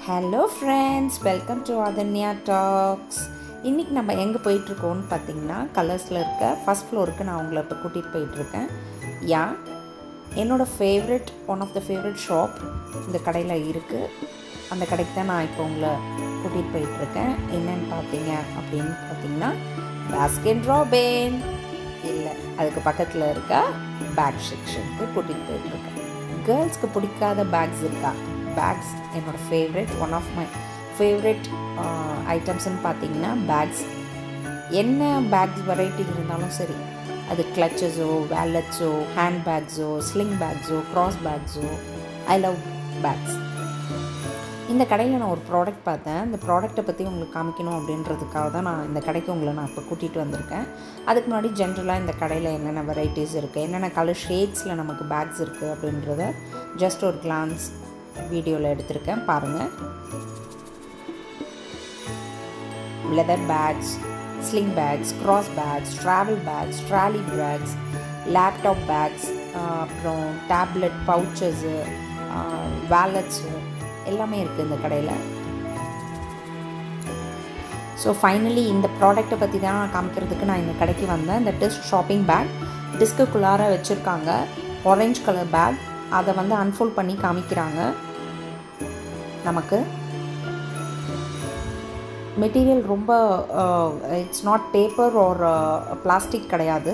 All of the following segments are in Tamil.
hello friends welcome to Athanya talks இன்றைக்கி நம்ம எங்கே போயிட்டுருக்கோம்னு பார்த்தீங்கன்னா கலர்ஸில் இருக்க ஃபஸ்ட் ஃப்ளோருக்கு நான் உங்களை இப்போ கூட்டிகிட்டு போயிட்டுருக்கேன் யா என்னோடய favourite one of the favourite shop இந்த கடையில் இருக்குது அந்த கடைக்கு தான் நான் இப்போ உங்களை கூட்டிகிட்டு போயிட்டுருக்கேன் என்னன்னு பார்த்தீங்க அப்படின்னு பார்த்தீங்கன்னா பாஸ்கெட் ராபின் இல்லை அதுக்கு பக்கத்தில் இருக்க பேக் செக்ஷனுக்கு கூட்டிகிட்டு போயிட்டுருக்கேன் கேர்ள்ஸ்க்கு பிடிக்காத பேக்ஸ் இருக்கா பேக்ஸ் என்னோடய favourite one of my favourite ஐட்டம்ஸ்னு பார்த்தீங்கன்னா பேக்ஸ் என்ன பேக்ஸ் வெரைட்டி இருந்தாலும் சரி அது கிளச்சஸோ வேலட்ஸோ ஹேண்ட் பேக்ஸோ ஸ்லிங் பேக்ஸோ க்ராஸ் பேக்ஸோ ஐ லவ் பேக்ஸ் இந்த கடையில் நான் ஒரு ப்ராடக்ட் பார்த்தேன் இந்த ப்ராடக்ட்டை பற்றி உங்களுக்கு காமிக்கணும் அப்படின்றதுக்காக தான் நான் இந்த கடைக்கு உங்களை நான் இப்போ கூட்டிகிட்டு வந்திருக்கேன் அதுக்கு முன்னாடி ஜென்ரலாக இந்த கடையில் என்னென்ன வெரைட்டிஸ் இருக்குது என்னென்ன கலர் ஷேட்ஸில் நமக்கு பேக்ஸ் இருக்குது அப்படின்றத ஜஸ்ட் ஒரு கிளான்ஸ் வீடியோவில் எடுத்திருக்கேன் பாருங்கள் leather bags sling bags cross bags travel bags trolley bags laptop bags அப்புறம் டேப்லெட் பவுச்சஸு வேலட்ஸு எல்லாமே இருக்குது இந்த கடையில் ஸோ ஃபைனலி இந்த ப்ராடக்ட்டை பற்றி தான் நான் காமிக்கிறதுக்கு நான் இந்த கடைக்கு வந்தேன் இந்த டிஸ்க் ஷாப்பிங் பேக் டிஸ்க்குள்ளார வச்சுருக்காங்க ஆரஞ்ச் கலர் பேக் அதை வந்து அன்ஃபோல்ட் பண்ணி காமிக்கிறாங்க நமக்கு மெட்டீரியல் ரொம்ப it's not paper or plastic கிடையாது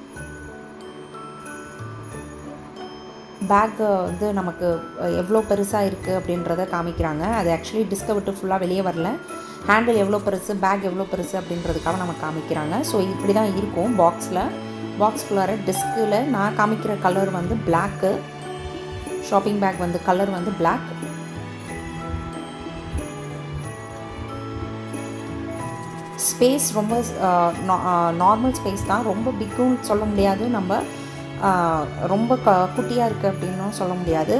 பேக் வந்து நமக்கு எவ்வளோ பெருசாக இருக்குது அப்படின்றத காமிக்கிறாங்க அது ஆக்சுவலி டிஸ்கை விட்டு ஃபுல்லாக வெளியே வரல ஹேண்டில் எவ்வளோ பெருசு பேக் எவ்வளோ பெருசு அப்படின்றதுக்காக நமக்கு காமிக்கிறாங்க ஸோ இப்படி தான் இருக்கும் பாக்ஸில் பாக்ஸ்குள்ளார டிஸ்கில் நான் காமிக்கிற கலர் வந்து பிளாக்கு ஷாப்பிங் பேக் வந்து கலர் வந்து பிளாக் ஸ்பேஸ் ரொம்ப நார்மல் ஸ்பேஸ் தான் ரொம்ப பிக்கும் சொல்ல முடியாது நம்ம ரொம்ப க குட்டியாக இருக்குது அப்படின்னும் சொல்ல முடியாது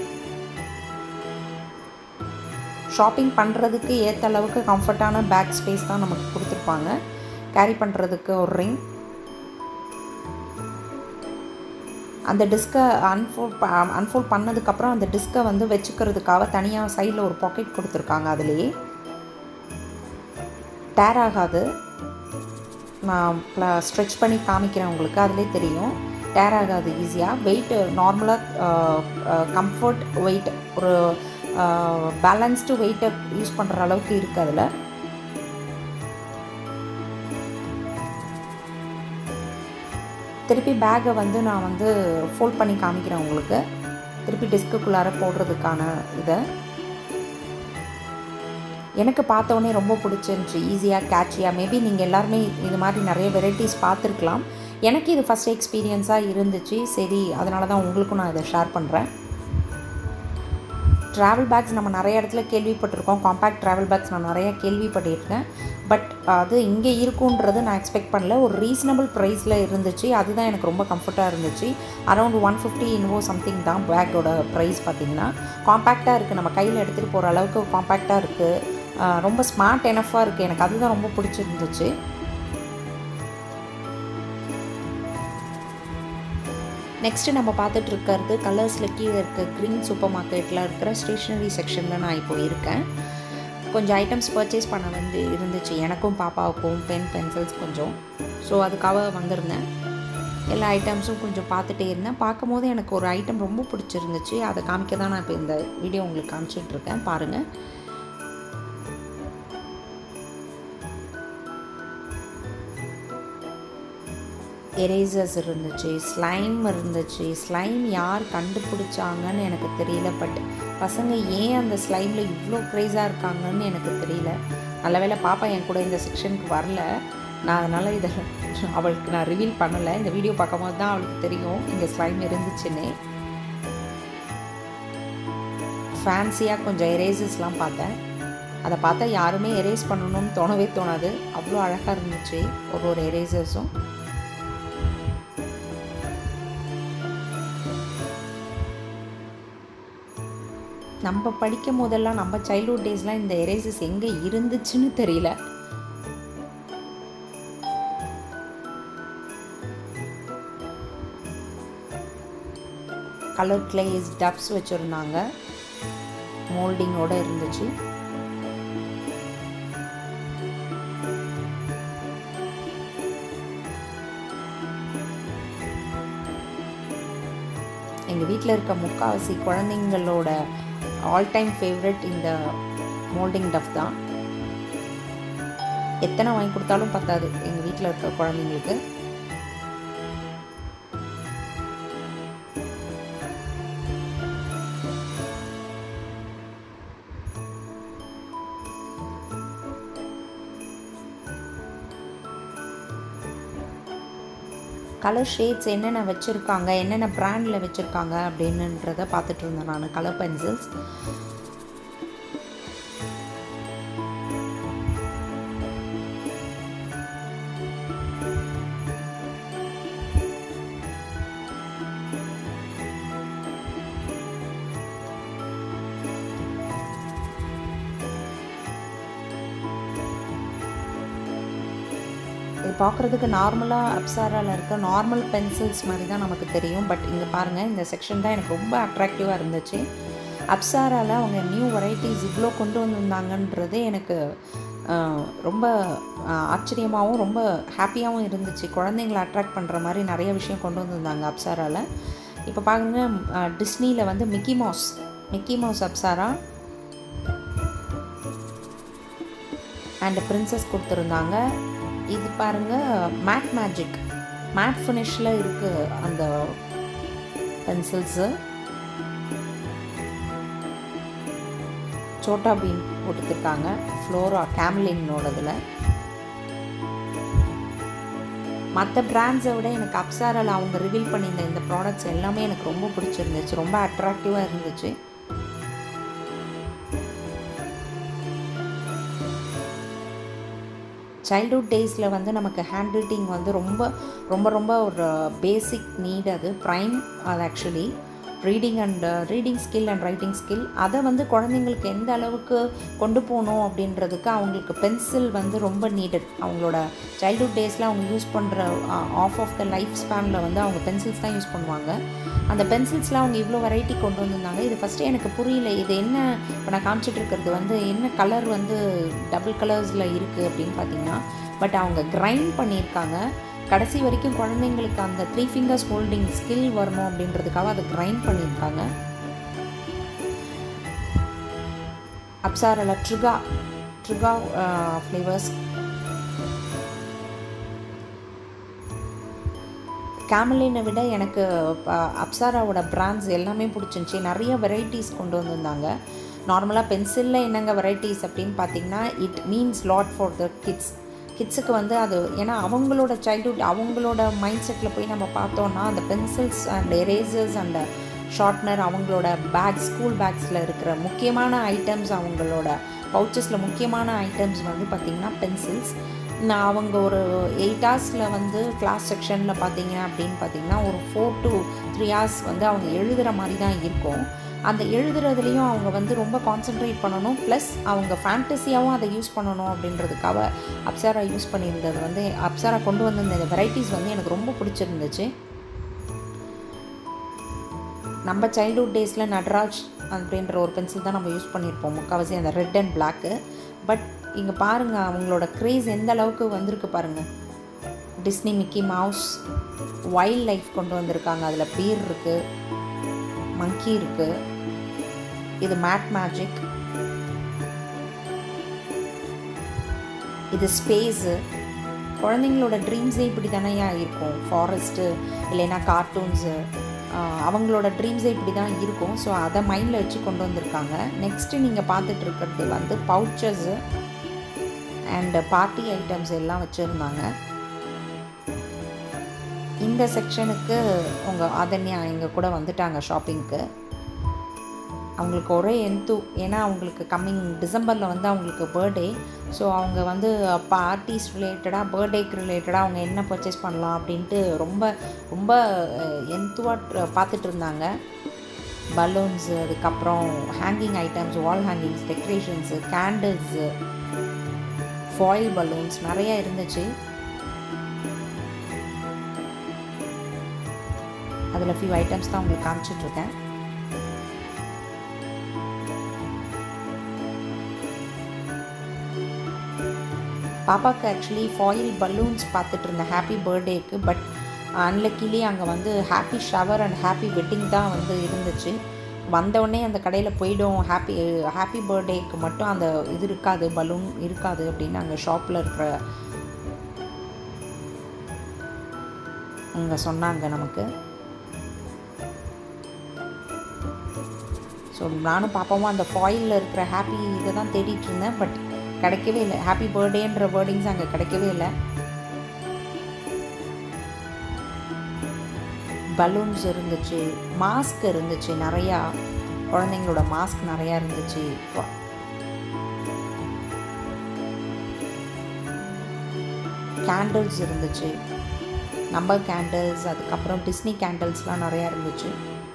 ஷாப்பிங் பண்ணுறதுக்கு ஏற்ற அளவுக்கு கம்ஃபர்ட்டான பேக் ஸ்பேஸ் தான் நமக்கு கொடுத்துருப்பாங்க கேரி பண்ணுறதுக்கு ஒரு ரிங் அந்த டிஸ்கை அன்ஃபோல்ட் அன்ஃபோல்ட் பண்ணதுக்கப்புறம் அந்த டிஸ்கை வந்து வச்சுக்கிறதுக்காக தனியாக சைடில் ஒரு பாக்கெட் கொடுத்துருக்காங்க அதுலேயே டேர் ஆகாது நான் ஸ்ட்ரெச் பண்ணி காமிக்கிறேன் உங்களுக்கு அதிலே தெரியும் டேர் ஆகாது ஈஸியாக வெயிட் நார்மலாக கம்ஃபர்ட் வெயிட் ஒரு பேலன்ஸ்டு வெயிட்டை யூஸ் பண்ணுற அளவுக்கு இருக்குது அதில் திருப்பி பேக்கை வந்து நான் வந்து ஃபோல்ட் பண்ணி காமிக்கிறேன் உங்களுக்கு திருப்பி டிஸ்க்குள்ளார போடுறதுக்கான இதை எனக்கு பார்த்தோன்னே ரொம்ப பிடிச்சிருந்துச்சி ஈஸியாக கேட்சியாக மேபி நீங்கள் எல்லாருமே இது மாதிரி நிறைய வெரைட்டிஸ் பார்த்துருக்கலாம் எனக்கு இது ஃபஸ்ட் எக்ஸ்பீரியன்ஸாக இருந்துச்சு சரி அதனால தான் உங்களுக்கும் நான் இதை ஷேர் பண்ணுறேன் ட்ராவல் பேக்ஸ் நம்ம நிறைய இடத்துல கேள்விப்பட்டிருக்கோம் காம்பேக்ட் ட்ராவல் பேக்ஸ் நான் நிறையா கேள்விப்பட்டிருக்கேன் பட் அது இங்கே இருக்குன்றது நான் எக்ஸ்பெக்ட் பண்ணல ஒரு ரீசனபிள் ப்ரைஸில் இருந்துச்சு அதுதான் எனக்கு ரொம்ப கம்ஃபர்ட்டாக இருந்துச்சு அரௌண்ட் ஒன் ஃபிஃப்டி இன்வோ சம்திங் தான் பேக்கோட ப்ரைஸ் பார்த்திங்கன்னா காம்பேக்டாக இருக்குது நம்ம கையில் எடுத்துகிட்டு போகிற அளவுக்கு காம்பேக்டாக இருக்குது ரொம்ப ஸ்மார்ட் எனஃபாக இருக்குது எனக்கு அதுதான் ரொம்ப பிடிச்சிருந்துச்சு நெக்ஸ்ட்டு நம்ம பார்த்துட்டு இருக்கிறது கலர்ஸில் கீழே இருக்க க்ரீன் சூப்பர் மார்க்கெட்டில் இருக்கிற ஸ்டேஷ்னரி செக்ஷனில் நான் இப்போ இருக்கேன் கொஞ்சம் ஐட்டம்ஸ் பர்ச்சேஸ் பண்ண வந்து இருந்துச்சு எனக்கும் பாப்பாவுக்கும் பென் பென்சில்ஸ் கொஞ்சம் ஸோ அதுக்காக வந்திருந்தேன் எல்லா ஐட்டம்ஸும் கொஞ்சம் பார்த்துட்டே இருந்தேன் பார்க்கும் போது எனக்கு ஒரு ஐட்டம் ரொம்ப பிடிச்சிருந்துச்சு அதை காமிக்க தான் நான் இப்போ இந்த வீடியோ உங்களுக்கு காமிச்சிட்ருக்கேன் பாருங்கள் எரேசர்ஸ் இருந்துச்சு ஸ்லைம் இருந்துச்சு ஸ்லைம் யார் கண்டுபிடிச்சாங்கன்னு எனக்கு தெரியல பட் பசங்க ஏன் அந்த ஸ்லைமில் இவ்வளோ க்ரேஸாக இருக்காங்கன்னு எனக்கு தெரியல நல்ல வேலை பாப்பா என் கூட இந்த செக்ஷனுக்கு வரல நான் அதனால் இதை அவளுக்கு நான் ரிவீல் பண்ணலை இந்த வீடியோ பார்க்கும்போது தான் அவளுக்கு தெரியும் இங்கே ஸ்லைம் இருந்துச்சுன்னு ஃபேன்சியாக கொஞ்சம் எரேசர்ஸ்லாம் பார்த்தேன் அதை பார்த்தா யாருமே எரேஸ் பண்ணணும்னு தோணவே தோணாது அவ்வளோ அழகாக இருந்துச்சு ஒரு ஒரு எரேசர்ஸும் நம்ம படிக்கும் போதெல்லாம் நம்ம சைல்ட்ஹுட் டேஸ்லாம் இந்த எரேசஸ் எங்கே இருந்துச்சுன்னு தெரியல கலர் கிளேஸ் டப்ஸ் வச்சுருந்தாங்க மோல்டிங்கோடு இருந்துச்சு எங்கள் வீட்டில் இருக்க முக்காவாசி குழந்தைங்களோட ஆல் டைம் ஃபேவரட் இந்த மோல்டிங் டஃப் தான் எத்தனை வாங்கி கொடுத்தாலும் பத்தாது எங்கள் வீட்டில் இருக்க குழந்தைங்களுக்கு கலர் ஷேட்ஸ் என்னென்ன வச்சுருக்காங்க என்னென்ன ப்ராண்டில் வச்சுருக்காங்க அப்படின்னுன்றதை பார்த்துட்டு இருந்தேன் நான் கலர் பென்சில்ஸ் இது பார்க்குறதுக்கு நார்மலாக அப்சாராவில் இருக்க நார்மல் பென்சில்ஸ் மாதிரி தான் நமக்கு தெரியும் பட் இங்கே பாருங்கள் இந்த செக்ஷன் தான் எனக்கு ரொம்ப அட்ராக்டிவாக இருந்துச்சு அப்சாராவில் அவங்க நியூ வெரைட்டிஸ் இவ்வளோ கொண்டு வந்திருந்தாங்கன்றது எனக்கு ரொம்ப ஆச்சரியமாகவும் ரொம்ப ஹாப்பியாகவும் இருந்துச்சு குழந்தைங்களை அட்ராக்ட் பண்ணுற மாதிரி நிறைய விஷயம் கொண்டு வந்திருந்தாங்க அப்சாராவில் இப்போ பாருங்க டிஸ்னியில் வந்து Mickey Mouse Mickey Mouse Apsara and princess கொடுத்துருந்தாங்க இது பாருங்கள் மேட் மேஜிக் மேட் ஃபினிஷில் இருக்குது அந்த பென்சில்ஸு சோட்டா பீன் போட்டுருக்காங்க ஃப்ளோரா கேம்லினோடதில் மற்ற பிராண்ட்ஸை விட எனக்கு அப்சாரில் அவங்க ரிவீல் பண்ணியிருந்த இந்த ப்ராடக்ட்ஸ் எல்லாமே எனக்கு ரொம்ப பிடிச்சிருந்துச்சு ரொம்ப அட்ராக்டிவாக இருந்துச்சு சைல்ட்ஹுட் டேஸில் வந்து நமக்கு ஹேண்ட் ரைட்டிங் வந்து ரொம்ப ரொம்ப ரொம்ப ஒரு பேசிக் நீட் அது ப்ரைம் அது actually reading and reading skill and writing skill அதை வந்து குழந்தைங்களுக்கு எந்த அளவுக்கு கொண்டு போகணும் அப்படின்றதுக்கு அவங்களுக்கு பென்சில் வந்து ரொம்ப நீடட் அவங்களோட சைல்ட்ஹுட் டேஸில் அவங்க யூஸ் பண்ணுற ஆஃப் ஆஃப் த லைஃப் ஸ்பேனில் வந்து அவங்க பென்சில்ஸ் தான் யூஸ் பண்ணுவாங்க அந்த பென்சில்ஸில் அவங்க இவ்வளோ வெரைட்டி கொண்டு வந்திருந்தாங்க இது ஃபஸ்ட்டு எனக்கு புரியல இது என்ன இப்போ நான் காமிச்சிட்டு இருக்கிறது வந்து என்ன கலர் வந்து டபுள் கலர்ஸில் இருக்குது அப்படின்னு பார்த்தீங்கன்னா பட் அவங்க கிரைண்ட் பண்ணியிருக்காங்க கடைசி வரைக்கும் குழந்தைங்களுக்கு அந்த த்ரீ ஃபிங்கர்ஸ் ஹோல்டிங் ஸ்கில் வரணும் அப்படின்றதுக்காக அதை கிரைண்ட் பண்ணியிருக்காங்க அப்சாரில் ட்ரிகா ட்ரிகா ஃப்ளேவர்ஸ் கேமலினை விட எனக்கு அப்சாராவோட பிராண்ட்ஸ் எல்லாமே பிடிச்சிருந்துச்சி நிறைய வெரைட்டிஸ் கொண்டு வந்திருந்தாங்க நார்மலாக பென்சிலில் என்னங்க வெரைட்டிஸ் அப்படின்னு பார்த்தீங்கன்னா it means lot for the kids கிட்ஸுக்கு வந்து அது ஏன்னா அவங்களோட சைல்ட்ஹுட் அவங்களோட மைண்ட் செட்டில் போய் நம்ம பார்த்தோன்னா அந்த pencils and erasers and sharpener அவங்களோட பேக் ஸ்கூல் பேக்ஸில் இருக்கிற முக்கியமான ஐட்டம்ஸ் அவங்களோட பவுச்சஸில் முக்கியமான ஐட்டம்ஸ் வந்து பார்த்திங்கன்னா பென்சில்ஸ் நான் அவங்க ஒரு எயிட் ஹவர்ஸில் வந்து கிளாஸ் செக்ஷனில் பார்த்தீங்க அப்படின்னு பார்த்தீங்கன்னா ஒரு ஃபோர் டு த்ரீ ஹவர்ஸ் வந்து அவங்க எழுதுகிற மாதிரி தான் இருக்கும் அந்த எழுதுறதுலேயும் அவங்க வந்து ரொம்ப கான்சென்ட்ரேட் பண்ணணும் ப்ளஸ் அவங்க ஃபேண்டஸியாகவும் அதை யூஸ் பண்ணணும் அப்படின்றதுக்காக அப்சாரா யூஸ் பண்ணியிருந்தது வந்து அப்சாரா கொண்டு வந்திருந்த வெரைட்டிஸ் வந்து எனக்கு ரொம்ப பிடிச்சிருந்துச்சு நம்ம சைல்ட்ஹுட் டேஸில் நட்ராஜ் அப்படின்ற ஒரு பென்சில் தான் நம்ம யூஸ் பண்ணியிருப்போம் முக்கால்வாசி அந்த ரெட் அண்ட் பிளாக்கு பட் இங்கே பாருங்கள் அவங்களோட க்ரேஸ் எந்த அளவுக்கு வந்திருக்கு பாருங்கள் Disney Mickey Mouse wildlife கொண்டு வந்திருக்காங்க அதில் பீர் இருக்குது மங்கி இருக்குது இது மேட் மேஜிக் இது ஸ்பேஸு குழந்தைங்களோட ட்ரீம்ஸே இப்படி தானேயா இருக்கும் ஃபாரஸ்ட்டு இல்லைன்னா கார்ட்டூன்ஸு அவங்களோட ட்ரீம்ஸே இப்படி தான் இருக்கும் ஸோ அதை மைண்டில் வச்சு கொண்டு வந்திருக்காங்க நெக்ஸ்ட்டு நீங்கள் பார்த்துட்டு இருக்கிறது வந்து பவுச்சஸ்ஸு அண்ட் பார்ட்டி ஐட்டம்ஸ் எல்லாம் வச்சுருந்தாங்க இந்த செக்ஷனுக்கு உங்கள் அதன்யா எங்கள் கூட வந்துட்டாங்க ஷாப்பிங்க்கு அவங்களுக்கு ஒரே எந்து ஏன்னா அவங்களுக்கு கம்மிங் டிசம்பரில் வந்து அவங்களுக்கு பர்த்டே ஸோ அவங்க வந்து பார்ட்டிஸ் ரிலேட்டடாக பர்த்டேக்கு ரிலேட்டடாக அவங்க என்ன பர்ச்சேஸ் பண்ணலாம் அப்படின்ட்டு ரொம்ப ரொம்ப எந்துவாக பார்த்துட்டு இருந்தாங்க பலூன்ஸு அதுக்கப்புறம் hanging items wall hangings decorations candles foil balloons நிறையா இருந்துச்சு அதில் ஃபியூ ஐட்டம்ஸ் தான் உங்களுக்கு காமிச்சிட்ருக்கேன் பாப்பாவுக்கு ஆக்சுவலி ஃபாயில் பலூன்ஸ் பார்த்துட்டு இருந்தேன் ஹாப்பி பர்த்டேக்கு பட் அன்லக்கிலி அங்கே வந்து happy shower and happy wedding தான் வந்து இருந்துச்சு வந்தவுடனே அந்த கடையில் போயிடும் ஹாப்பி ஹாப்பி பர்த்டேக்கு மட்டும் அந்த இது இருக்காது பலூன் இருக்காது அப்படின்னு அங்கே ஷாப்பில் இருக்கிற அங்கே சொன்னாங்க நமக்கு ஸோ நானும் பாப்பாவும் அந்த ஃபாயிலில் இருக்கிற ஹாப்பி இதை தான் தேடிட்டு இருந்தேன் பட் கிடைக்கவே இல்லை ஹாப்பி பர்த்டேன்ற வேர்டிங்ஸ் அங்கே கிடைக்கவே இல்லை பலூன்ஸ் இருந்துச்சு மாஸ்க் இருந்துச்சு நிறையா குழந்தைங்களோட மாஸ்க் நிறையா இருந்துச்சு கேண்டில்ஸ் இருந்துச்சு நம்பர் கேண்டில்ஸ் அதுக்கப்புறம் டிஸ்னி கேண்டில்ஸ்லாம் நிறையா இருந்துச்சு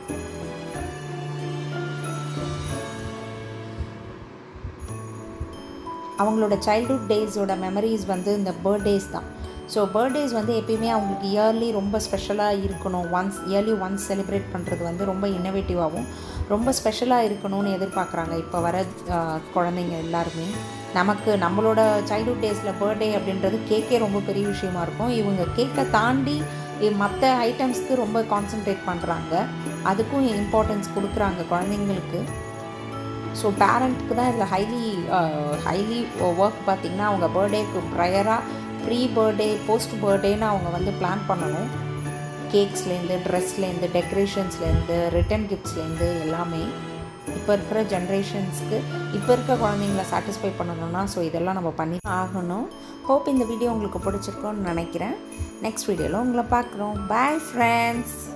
அவங்களோட சைல்ட்ஹுட் டேஸோட மெமரிஸ் வந்து இந்த பர்த்டேஸ் தான் ஸோ பர்த்டேஸ் வந்து எப்பயுமே அவங்களுக்கு இயர்லி ரொம்ப ஸ்பெஷலாக இருக்கணும் ஒன்ஸ் இயர்லி ஒன்ஸ் செலிப்ரேட் பண்ணுறது வந்து ரொம்ப இன்னோவேட்டிவாகவும் ரொம்ப ஸ்பெஷலாக இருக்கணும்னு எதிர்பார்க்குறாங்க இப்போ வர குழந்தைங்க எல்லாருமே நமக்கு நம்மளோட சைல்ட்ஹுட் டேஸில் பர்த்டே அப்படின்றது கேக்கே ரொம்ப பெரிய விஷயமா இருக்கும் இவங்க கேக்கை தாண்டி மற்ற ஐட்டம்ஸ்க்கு ரொம்ப கான்சென்ட்ரேட் பண்ணுறாங்க அதுக்கும் இம்பார்ட்டன்ஸ் கொடுக்குறாங்க குழந்தைங்களுக்கு ஸோ பேரண்ட்டுக்கு தான் இதில் ஹைலி ஹைலி ஒர்க் பார்த்திங்கன்னா அவங்க பர்த்டேக்கு ப்ரையராக ப்ரீ பர்த்டே போஸ்ட் பர்த்டேன்னு அவங்க வந்து பிளான் பண்ணணும் கேக்ஸ்லேருந்து ட்ரெஸ்லேருந்து டெக்கரேஷன்ஸ்லேருந்து ரிட்டன் கிஃப்ட்ஸ்லேருந்து எல்லாமே இப்போ இருக்கிற ஜென்ரேஷன்ஸ்க்கு இப்போ இருக்க குழந்தைங்கள சாட்டிஸ்ஃபை பண்ணணும்னா ஸோ இதெல்லாம் நம்ம பண்ணி ஆகணும் ஹோப் இந்த வீடியோ உங்களுக்கு பிடிச்சிருக்கோன்னு நினைக்கிறேன் நெக்ஸ்ட் வீடியோவில் உங்களை பார்க்குறோம் பாய் ஃப்ரெண்ட்ஸ்